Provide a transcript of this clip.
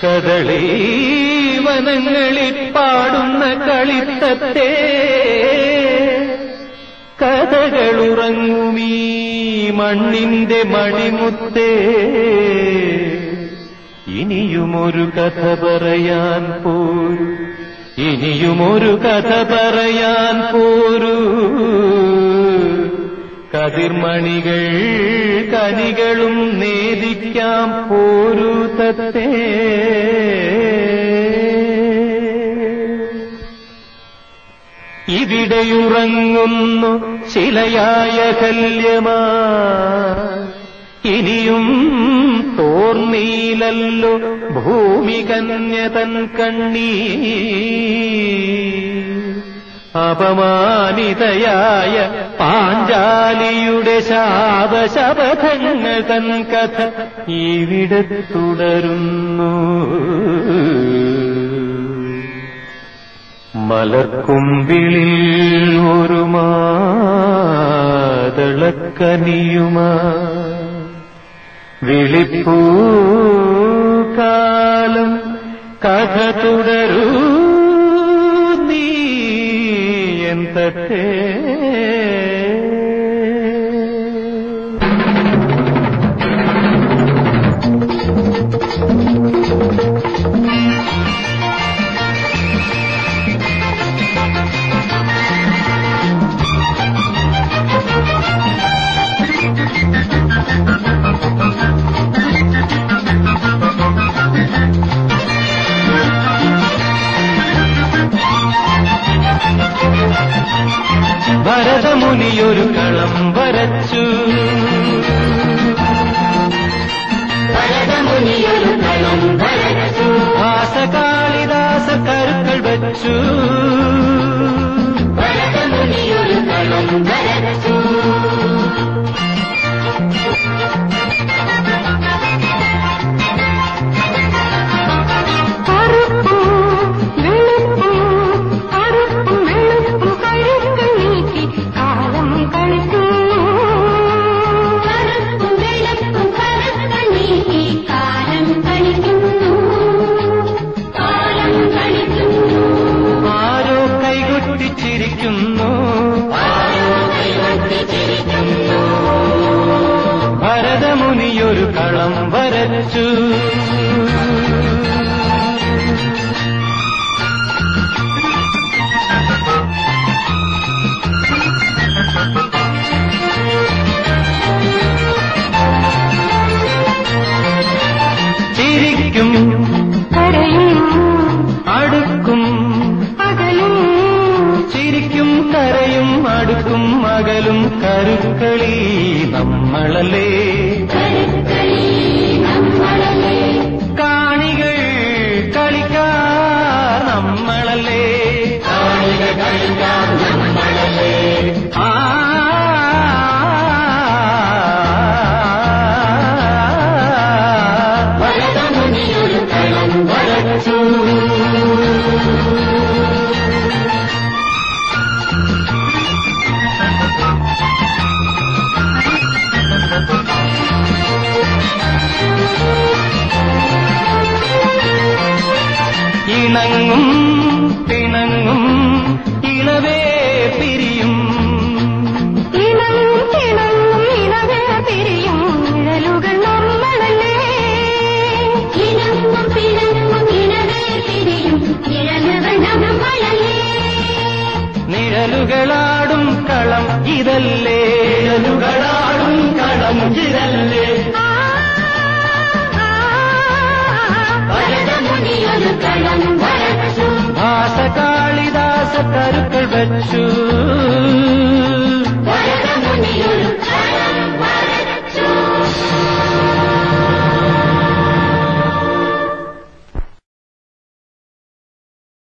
കദളി വനങ്ങളിൽ പാടുന്ന കളിത്തത്തെ കഥകളുറങ്ങുമീ മണ്ണിന്റെ മണിമുത്തേ ഇനിയുമൊരു കഥ പറയാൻ പോരു ഇനിയുമൊരു കഥ പറയാൻ പോരൂ കതിർമണികൾ കനികളും നേദിക്കാം പോരു തത്തേ ഇവിടെയുറങ്ങുന്നു ശിലയായ കല്യമാ ഇനിയും തോർന്നീലല്ലോ ഭൂമി കന്യതൻ കണ്ണീ അപമാനിതയായ പാഞ്ചാലിയുടെ ശാപശപഥങ്ങൾ തൻ കഥ ഇവിടെ തുടരുന്നു മലർക്കുമ്പിളിൽ ഒരു മാതളക്കനിയുമാ വിളിപ്പൂ കാലം കഥ തുടരൂ നീ എന്തേ ഭരതമുനിയൊരു കളം വരച്ചു ഭരതമുനിയൊരു കളം വരച്ചു ഭാസകാളിദാസ കരുക്കൾ വച്ചു ഭരതമുനിയൊരു കളം വരച്ചു കറുപ്പും വെളുപ്പും കറുപ്പും വെളുപ്പും കഴുകൾ നീക്കി കാലം കളിക്കുന്നു കറുപ്പും വെളുപ്പും കറുക്കൾ നീക്കി കാലം കളിക്കുന്നു കാലം കളിക്കുന്നു ആരോ കൈകൊട്ടിച്ചിരിക്കുന്നു ഭരതമുനിയൊരു കളം വരച്ചു ചിരിക്കും കരയും അടുക്കും അകലും ചിരിക്കും കരയും അടുക്കും മകലും കരുക്കളി നമ്മളല്ലേ കരുക്കളി നമ്മളല്ലേ കാണികൾ കളിക്കാ നമ്മളല്ലേ കാണികൾ കളിക്കാം നമ്മളല്ലേ ആ ഭരതമുനിയൊരു കളം വരച്ചു ഇണങ്ങും പിണങ്ങും ഇളവേ പിരിയും ഇണങ്ങും തിണങ്ങും ഇണകൾ പിരിയും നിഴലുകൾ നമ്മളല്ലേ ഇണങ്ങും പിണങ്ങും ഇണകൾ പിരിയും ഇഴലുകൾ നമ്മളല്ലേ നിഴലുകളാടും കളം ഇതല്ലേ നിഴലുകളാടും കളം ഇതല്ലേ ആ, ആ, ഭരതമുനിയൊരു കളം വരച്ചു ഭാസകാളിദാസ കരുക്കൾ വച്ചു